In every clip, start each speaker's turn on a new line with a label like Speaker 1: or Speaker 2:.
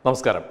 Speaker 1: നമസ്കാരം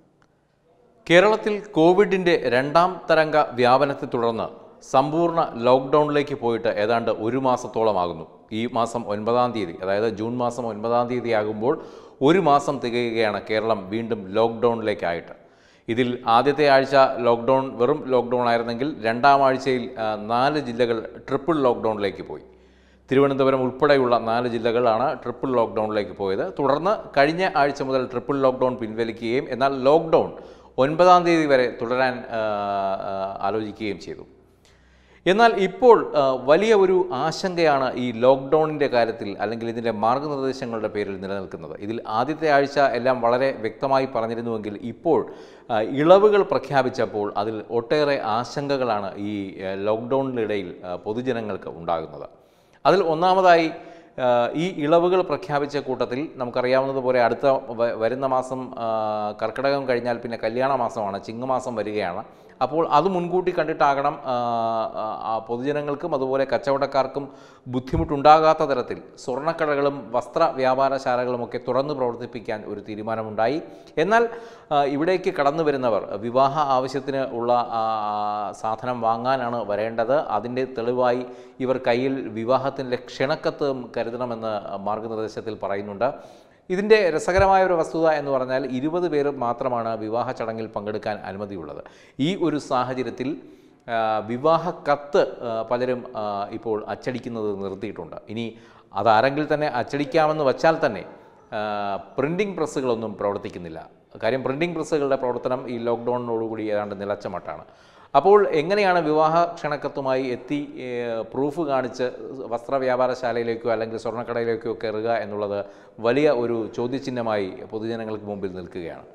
Speaker 1: കേരളത്തിൽ കോവിഡിൻ്റെ രണ്ടാം തരംഗ വ്യാപനത്തെ തുടർന്ന് സമ്പൂർണ്ണ ലോക്ക്ഡൗണിലേക്ക് പോയിട്ട് ഏതാണ്ട് ഒരു മാസത്തോളമാകുന്നു ഈ മാസം ഒൻപതാം തീയതി അതായത് ജൂൺ മാസം ഒൻപതാം തീയതി ആകുമ്പോൾ ഒരു മാസം തികയുകയാണ് കേരളം വീണ്ടും ലോക്ക്ഡൗണിലേക്കായിട്ട് ഇതിൽ ആദ്യത്തെ ആഴ്ച ലോക്ക്ഡൗൺ വെറും ലോക്ക്ഡൗൺ ആയിരുന്നെങ്കിൽ രണ്ടാം ആഴ്ചയിൽ ആ, നാല് ജില്ലകൾ ട്രിപ്പിൾ ലോക്ക്ഡൗണിലേക്ക് പോയി തിരുവനന്തപുരം ഉൾപ്പെടെയുള്ള നാല് ജില്ലകളാണ് ട്രിപ്പിൾ ലോക്ക്ഡൗണിലേക്ക് പോയത് തുടർന്ന് കഴിഞ്ഞ ആഴ്ച മുതൽ ട്രിപ്പിൾ ലോക്ക്ഡൗൺ പിൻവലിക്കുകയും എന്നാൽ ലോക്ക്ഡൗൺ ഒൻപതാം തീയതി വരെ തുടരാൻ ആ, ആ, ആലോചിക്കുകയും ചെയ്തു എന്നാൽ ഇപ്പോൾ ആ, വലിയ ഒരു ആശങ്കയാണ് ഈ ലോക്ക്ഡൗണിൻ്റെ കാര്യത്തിൽ അല്ലെങ്കിൽ ഇതിൻ്റെ മാർഗനിർദ്ദേശങ്ങളുടെ പേരിൽ നിലനിൽക്കുന്നത് ഇതിൽ ആദ്യത്തെ ആഴ്ച എല്ലാം വളരെ വ്യക്തമായി പറഞ്ഞിരുന്നുവെങ്കിൽ ഇപ്പോൾ ആ, ഇളവുകൾ പ്രഖ്യാപിച്ചപ്പോൾ അതിൽ ഒട്ടേറെ ആശങ്കകളാണ് ഈ ആ, ലോക്ക്ഡൗണിനിടയിൽ ആ, പൊതുജനങ്ങൾക്ക് ഉണ്ടാകുന്നത് അതിൽ ഒന്നാമതായി ആ, ഈ ഇളവുകൾ പ്രഖ്യാപിച്ച കൂട്ടത്തിൽ നമുക്കറിയാവുന്നതുപോലെ അടുത്ത വ- വരുന്ന മാസം ആ, കർക്കിടകം കഴിഞ്ഞാൽ പിന്നെ കല്യാണ മാസമാണ് ചിങ്ങമാസം വരികയാണ് അപ്പോൾ അത് മുൻകൂട്ടി കണ്ടിട്ടാകണം ആ, ആ, ആ പൊതുജനങ്ങൾക്കും അതുപോലെ കച്ചവടക്കാർക്കും ബുദ്ധിമുട്ടുണ്ടാകാത്ത തരത്തിൽ സ്വർണ്ണക്കടകളും വസ്ത്ര വ്യാപാരശാലകളുമൊക്കെ തുറന്നു പ്രവർത്തിപ്പിക്കാൻ ഒരു തീരുമാനമുണ്ടായി എന്നാൽ ആ, ഇവിടേക്ക് കടന്നു വരുന്നവർ വിവാഹ ആവശ്യത്തിന് ഉള്ള ആ, സാധനം വാങ്ങാനാണ് വരേണ്ടത് അതിൻ്റെ തെളിവായി ഇവർ കയ്യിൽ വിവാഹത്തിൻ്റെ ക്ഷണക്കത്ത് കരുതണമെന്ന് മാർഗനിർദ്ദേശത്തിൽ പറയുന്നുണ്ട് ഇതിൻ്റെ രസകരമായ ഒരു വസ്തുത എന്ന് പറഞ്ഞാൽ ഇരുപത് പേർ മാത്രമാണ് വിവാഹ ചടങ്ങിൽ പങ്കെടുക്കാൻ അനുമതിയുള്ളത് ഈ ഒരു സാഹചര്യത്തിൽ ആ, വിവാഹ കത്ത് ആ, പലരും ആ, ഇപ്പോൾ അച്ചടിക്കുന്നത് നിർത്തിയിട്ടുണ്ട് ഇനി അതാരെങ്കിൽ തന്നെ അച്ചടിക്കാമെന്ന് വച്ചാൽ തന്നെ പ്രിൻറ്റിംഗ് പ്രസ്സുകളൊന്നും പ്രവർത്തിക്കുന്നില്ല കാര്യം പ്രിൻറ്റിംഗ് പ്രസ്സുകളുടെ പ്രവർത്തനം ഈ ലോക്ക്ഡൗണിനോടുകൂടി ഏതാണ്ട് നിലച്ച മട്ടാണ് അപ്പോൾ എങ്ങനെയാണ് വിവാഹ ക്ഷണക്കത്തുമായി എത്തി ഏഹ്, പ്രൂഫ് കാണിച്ച് വസ്ത്ര വ്യാപാരശാലയിലേക്കോ അല്ലെങ്കിൽ സ്വർണ്ണക്കടയിലേക്കോ കയറുക എന്നുള്ളത് വലിയ ഒരു ചോദ്യചിഹ്നമായി പൊതുജനങ്ങൾക്ക് മുമ്പിൽ നിൽക്കുകയാണ്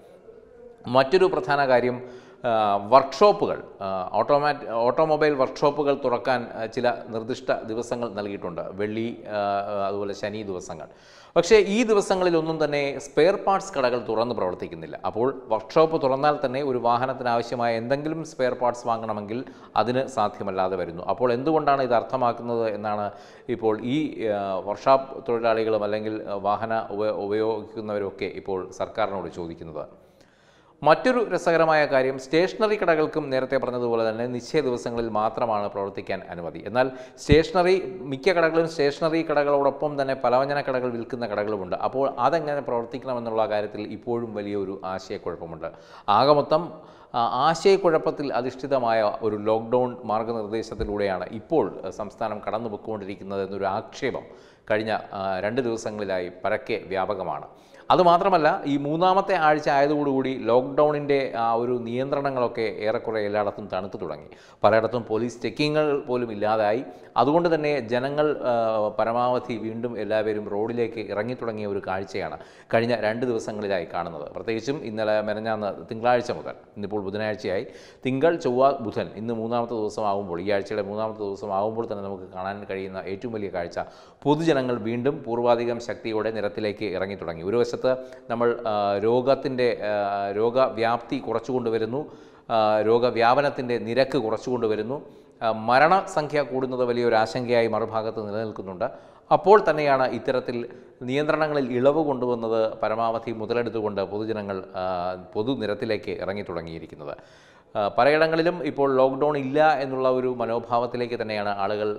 Speaker 1: മറ്റൊരു പ്രധാന കാര്യം ആ, വർക്ക്ഷോപ്പുകൾ ആ, ഓട്ടോമാറ്റ് ഓട്ടോമൊബൈൽ വർക്ക്ഷോപ്പുകൾ തുറക്കാൻ ആ, ചില നിർദ്ദിഷ്ട ദിവസങ്ങൾ നൽകിയിട്ടുണ്ട് വെള്ളി ആ, അതുപോലെ ശനി ദിവസങ്ങൾ പക്ഷേ ഈ ദിവസങ്ങളിലൊന്നും തന്നെ സ്പെയർ പാർട്സ് കടകൾ തുറന്ന് പ്രവർത്തിക്കുന്നില്ല അപ്പോൾ വർക്ക്ഷോപ്പ് തുറന്നാൽ തന്നെ ഒരു വാഹനത്തിന് ആവശ്യമായ എന്തെങ്കിലും സ്പെയർ പാർട്സ് വാങ്ങണമെങ്കിൽ അതിന് സാധ്യമല്ലാതെ വരുന്നു അപ്പോൾ എന്തുകൊണ്ടാണ് ഇത് അർത്ഥമാക്കുന്നത് എന്നാണ് ഇപ്പോൾ ഈ ആ, വർക്ക്ഷോപ്പ് തൊഴിലാളികളും അല്ലെങ്കിൽ ആ, വാഹന ഉപ ഉപയോഗിക്കുന്നവരൊക്കെ ഇപ്പോൾ സർക്കാരിനോട് ചോദിക്കുന്നത് മറ്റൊരു രസകരമായ കാര്യം സ്റ്റേഷനറി കടകൾക്കും നേരത്തെ പറഞ്ഞതുപോലെ തന്നെ നിശ്ചയ ദിവസങ്ങളിൽ മാത്രമാണ് പ്രവർത്തിക്കാൻ അനുമതി എന്നാൽ സ്റ്റേഷനറി മിക്ക കടകളും സ്റ്റേഷനറി കടകളോടൊപ്പം തന്നെ പലവ്യഞ്ജന കടകൾ വിൽക്കുന്ന കടകളുമുണ്ട് അപ്പോൾ അതെങ്ങനെ പ്രവർത്തിക്കണമെന്നുള്ള കാര്യത്തിൽ ഇപ്പോഴും വലിയൊരു ആശയക്കുഴപ്പമുണ്ട് ആകെ മൊത്തം ആ, ആശയക്കുഴപ്പത്തിൽ അധിഷ്ഠിതമായ ഒരു ലോക്ക്ഡൗൺ മാർഗനിർദ്ദേശത്തിലൂടെയാണ് ഇപ്പോൾ ആ, സംസ്ഥാനം കടന്നു പൊയ്ക്കൊണ്ടിരിക്കുന്നത് എന്നൊരു ആക്ഷേപം കഴിഞ്ഞ ആ, രണ്ട് ദിവസങ്ങളിലായി പരക്കെ വ്യാപകമാണ് അതുമാത്രമല്ല ഈ മൂന്നാമത്തെ ആഴ്ച ആയതോടുകൂടി ലോക്ക്ഡൗണിൻ്റെ ആ ഒരു നിയന്ത്രണങ്ങളൊക്കെ ഏറെക്കുറെ എല്ലായിടത്തും തണുത്തു തുടങ്ങി പലയിടത്തും പോലീസ് ചെക്കിങ്ങുകൾ പോലും ഇല്ലാതായി അതുകൊണ്ട് തന്നെ ജനങ്ങൾ ആ, പരമാവധി വീണ്ടും എല്ലാവരും റോഡിലേക്ക് ഇറങ്ങി തുടങ്ങിയ ഒരു കാഴ്ചയാണ് കഴിഞ്ഞ രണ്ട് ദിവസങ്ങളിലായി കാണുന്നത് പ്രത്യേകിച്ചും ഇന്നലെ മെനഞ്ഞാന്ന് തിങ്കളാഴ്ച മുതൽ ഇന്നിപ്പോൾ ബുധനാഴ്ചയായി തിങ്കൾ ചൊവ്വ ബുധൻ ഇന്ന് മൂന്നാമത്തെ ദിവസമാകുമ്പോൾ ഈ ആഴ്ചയുടെ മൂന്നാമത്തെ ദിവസമാകുമ്പോൾ തന്നെ നമുക്ക് കാണാൻ കഴിയുന്ന ഏറ്റവും വലിയ കാഴ്ച പൊതുജനങ്ങൾ വീണ്ടും പൂർവാധികം ശക്തിയോടെ നിരത്തിലേക്ക് ഇറങ്ങി തുടങ്ങി ഒരു വശത്ത് നമ്മൾ ആ, രോഗത്തിൻ്റെ ആ, രോഗവ്യാപ്തി കുറച്ചുകൊണ്ടുവരുന്നു ആ, രോഗവ്യാപനത്തിൻ്റെ നിരക്ക് കുറച്ചുകൊണ്ടുവരുന്നു ആ, മരണസംഖ്യ കൂടുന്നത് വലിയൊരു ആശങ്കയായി മറുഭാഗത്ത് നിലനിൽക്കുന്നുണ്ട് അപ്പോൾ തന്നെയാണ് ഇത്തരത്തിൽ നിയന്ത്രണങ്ങളിൽ ഇളവ് കൊണ്ടുവന്നത് പരമാവധി മുതലെടുത്തുകൊണ്ട് പൊതുജനങ്ങൾ ആ, പൊതുനിരത്തിലേക്ക് ഇറങ്ങി തുടങ്ങിയിരിക്കുന്നത് ആ, പലയിടങ്ങളിലും ഇപ്പോൾ ലോക്ക്ഡൗൺ ഇല്ല എന്നുള്ള ഒരു മനോഭാവത്തിലേക്ക് തന്നെയാണ് ആളുകൾ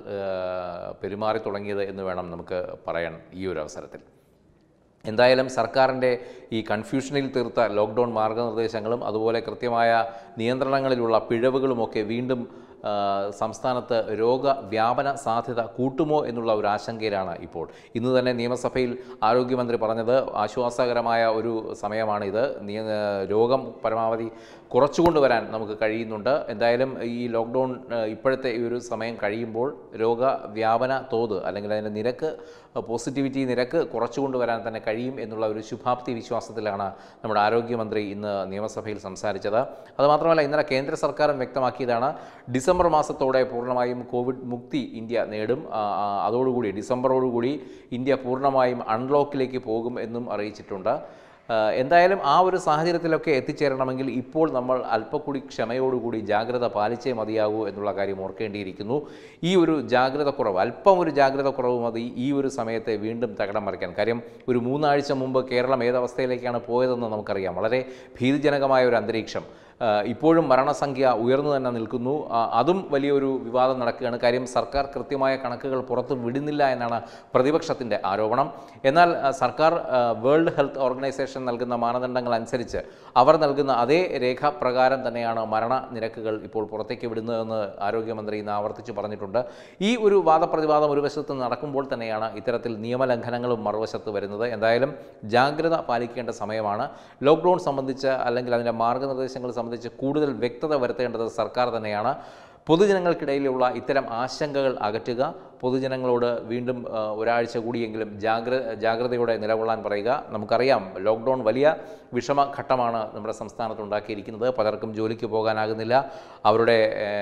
Speaker 1: ആ, പെരുമാറി തുടങ്ങിയത് എന്ന് വേണം നമുക്ക് പറയാൻ ഈ ഒരു അവസരത്തിൽ എന്തായാലും സർക്കാരിൻ്റെ ഈ കൺഫ്യൂഷനിൽ തീർത്ത ലോക്ക്ഡൗൺ മാർഗനിർദ്ദേശങ്ങളും അതുപോലെ കൃത്യമായ നിയന്ത്രണങ്ങളിലുള്ള പിഴവുകളുമൊക്കെ വീണ്ടും ആ, സംസ്ഥാനത്ത് രോഗവ്യാപന സാധ്യത കൂട്ടുമോ എന്നുള്ള ഒരു ആശങ്കയിലാണ് ഇപ്പോൾ ഇന്ന് തന്നെ നിയമസഭയിൽ ആരോഗ്യമന്ത്രി പറഞ്ഞത് ആശ്വാസകരമായ ഒരു സമയമാണിത് നിയ രോഗം പരമാവധി കുറച്ചുകൊണ്ടുവരാൻ നമുക്ക് കഴിയുന്നുണ്ട് എന്തായാലും ഈ ലോക്ക്ഡൗൺ ആ, ഇപ്പോഴത്തെ ഈ ഒരു സമയം കഴിയുമ്പോൾ രോഗവ്യാപന തോത് അല്ലെങ്കിൽ അതിൻ്റെ നിരക്ക് പോസിറ്റിവിറ്റി നിരക്ക് കുറച്ചുകൊണ്ടുവരാൻ തന്നെ കഴിയും എന്നുള്ള ഒരു ശുഭാപ്തി വിശ്വാസത്തിലാണ് നമ്മുടെ ആരോഗ്യമന്ത്രി ഇന്ന് നിയമസഭയിൽ സംസാരിച്ചത് അതുമാത്രമല്ല ഇന്നലെ കേന്ദ്ര സർക്കാരും വ്യക്തമാക്കിയതാണ് ഡിസംബർ മാസത്തോടെ പൂർണ്ണമായും കോവിഡ് മുക്തി ഇന്ത്യ നേടും ആ, ആ, അതോടുകൂടി ഡിസംബറോടുകൂടി ഇന്ത്യ പൂർണ്ണമായും അൺലോക്കിലേക്ക് പോകും എന്നും അറിയിച്ചിട്ടുണ്ട് ആ, എന്തായാലും ആ ഒരു സാഹചര്യത്തിലൊക്കെ എത്തിച്ചേരണമെങ്കിൽ ഇപ്പോൾ നമ്മൾ അല്പക്കൂടി ക്ഷമയോടുകൂടി ജാഗ്രത പാലിച്ചേ മതിയാകൂ എന്നുള്ള കാര്യം ഓർക്കേണ്ടിയിരിക്കുന്നു ഈ ഒരു ജാഗ്രത കുറവ് അല്പം ഒരു ജാഗ്രത കുറവ് മതി ഈ ഒരു സമയത്തെ വീണ്ടും തകടം മറിക്കാൻ കാര്യം ഒരു മൂന്നാഴ്ച മുമ്പ് കേരളം ഏതവസ്ഥയിലേക്കാണ് പോയതെന്ന് നമുക്കറിയാം വളരെ ഭീതിജനകമായ ഒരു അന്തരീക്ഷം ആ, ഇപ്പോഴും മരണസംഖ്യ ഉയർന്നു തന്നെ നിൽക്കുന്നു ആ, അതും വലിയൊരു വിവാദം നടക്കുകയാണ് കാര്യം സർക്കാർ കൃത്യമായ കണക്കുകൾ പുറത്ത് വിടുന്നില്ല എന്നാണ് പ്രതിപക്ഷത്തിൻ്റെ ആരോപണം എന്നാൽ ആ, സർക്കാർ ആ, വേൾഡ് ഹെൽത്ത് ഓർഗനൈസേഷൻ നൽകുന്ന മാനദണ്ഡങ്ങൾ അനുസരിച്ച് അവർ നൽകുന്ന അതേ രേഖ പ്രകാരം തന്നെയാണ് മരണനിരക്കുകൾ ഇപ്പോൾ പുറത്തേക്ക് വിടുന്നതെന്ന് ആരോഗ്യമന്ത്രി ഇന്ന് ആവർത്തിച്ച് പറഞ്ഞിട്ടുണ്ട് ഈ ഒരു വാദപ്രതിവാദം ഒരു വശത്ത് നടക്കുമ്പോൾ തന്നെയാണ് ഇത്തരത്തിൽ നിയമലംഘനങ്ങളും മറുവശത്ത് വരുന്നത് എന്തായാലും ജാഗ്രത പാലിക്കേണ്ട സമയമാണ് ലോക്ക്ഡൗൺ സംബന്ധിച്ച് അല്ലെങ്കിൽ അതിൻ്റെ മാർഗനിർദ്ദേശങ്ങൾ സംബന്ധിച്ച് കൂടുതൽ വ്യക്തത വരുത്തേണ്ടത് സർക്കാർ തന്നെയാണ് പൊതുജനങ്ങൾക്കിടയിലുള്ള ഇത്തരം ആശങ്കകൾ അകറ്റുക പൊതുജനങ്ങളോട് വീണ്ടും ആ, ഒരാഴ്ച കൂടിയെങ്കിലും ജാഗ്ര ജാഗ്രതയോടെ നിലകൊള്ളാൻ പറയുക നമുക്കറിയാം ലോക്ക്ഡൗൺ വലിയ വിഷമഘട്ടമാണ് നമ്മുടെ സംസ്ഥാനത്ത് ഉണ്ടാക്കിയിരിക്കുന്നത് പലർക്കും ജോലിക്ക് പോകാനാകുന്നില്ല അവരുടെ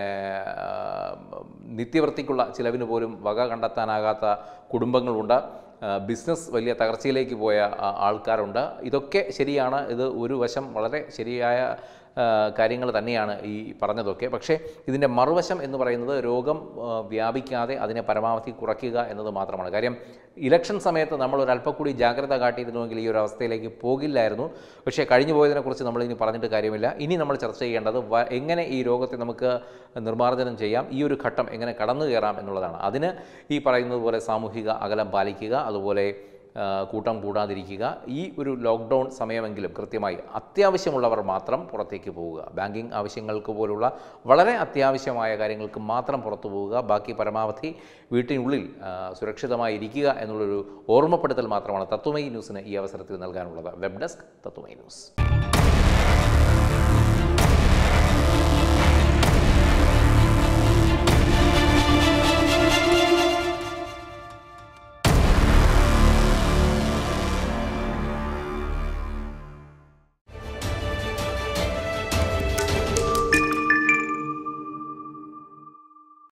Speaker 1: ഏർ, നിത്യവൃത്തിക്കുള്ള ചിലവിന് പോലും വക കണ്ടെത്താനാകാത്ത കുടുംബങ്ങളുണ്ട് ആ, ബിസിനസ് വലിയ തകർച്ചയിലേക്ക് പോയ ആ, ആൾക്കാരുണ്ട് ഇതൊക്കെ ശരിയാണ് ഇത് ഒരു വശം വളരെ ശരിയായ കാര്യങ്ങൾ തന്നെയാണ് ഈ പറഞ്ഞതൊക്കെ പക്ഷേ ഇതിൻ്റെ മറുവശം എന്ന് പറയുന്നത് രോഗം ആ, വ്യാപിക്കാതെ അതിനെ പരമാവധി കുറയ്ക്കുക എന്നത് മാത്രമാണ് കാര്യം ഇലക്ഷൻ സമയത്ത് നമ്മൾ ഒരു അല്പം കൂടി ജാഗ്രത കാട്ടിയിരുന്നുവെങ്കിൽ ഈ ഒരു അവസ്ഥയിലേക്ക് പോകില്ലായിരുന്നു പക്ഷേ കഴിഞ്ഞു പോയതിനെക്കുറിച്ച് നമ്മൾ ഇനി പറഞ്ഞിട്ട് കാര്യമില്ല ഇനി നമ്മൾ ചർച്ച ചെയ്യേണ്ടത് വ- എങ്ങനെ ഈ രോഗത്തെ നമുക്ക് നിർമ്മാർജ്ജനം ചെയ്യാം ഈ ഒരു ഘട്ടം എങ്ങനെ കടന്നു കയറാം എന്നുള്ളതാണ് അതിന് ഈ പറയുന്നത് പോലെ സാമൂഹിക അകലം പാലിക്കുക അതുപോലെ ആ, കൂട്ടം കൂടാതിരിക്കുക ഈ ഒരു ലോക്ക്ഡൗൺ സമയമെങ്കിലും കൃത്യമായി അത്യാവശ്യമുള്ളവർ മാത്രം പുറത്തേക്ക് പോവുക ബാങ്കിങ് ആവശ്യങ്ങൾക്ക് പോലുള്ള വളരെ അത്യാവശ്യമായ കാര്യങ്ങൾക്ക് മാത്രം പുറത്തു പോവുക ബാക്കി പരമാവധി വീട്ടിനുള്ളിൽ ആ, സുരക്ഷിതമായി ഇരിക്കുക എന്നുള്ളൊരു ഓർമ്മപ്പെടുത്തൽ മാത്രമാണ് തത്വമയി ന്യൂസിന് ഈ അവസരത്തിൽ നൽകാനുള്ളത് വെബ് ഡെസ്ക് തത്വമയി ന്യൂസ്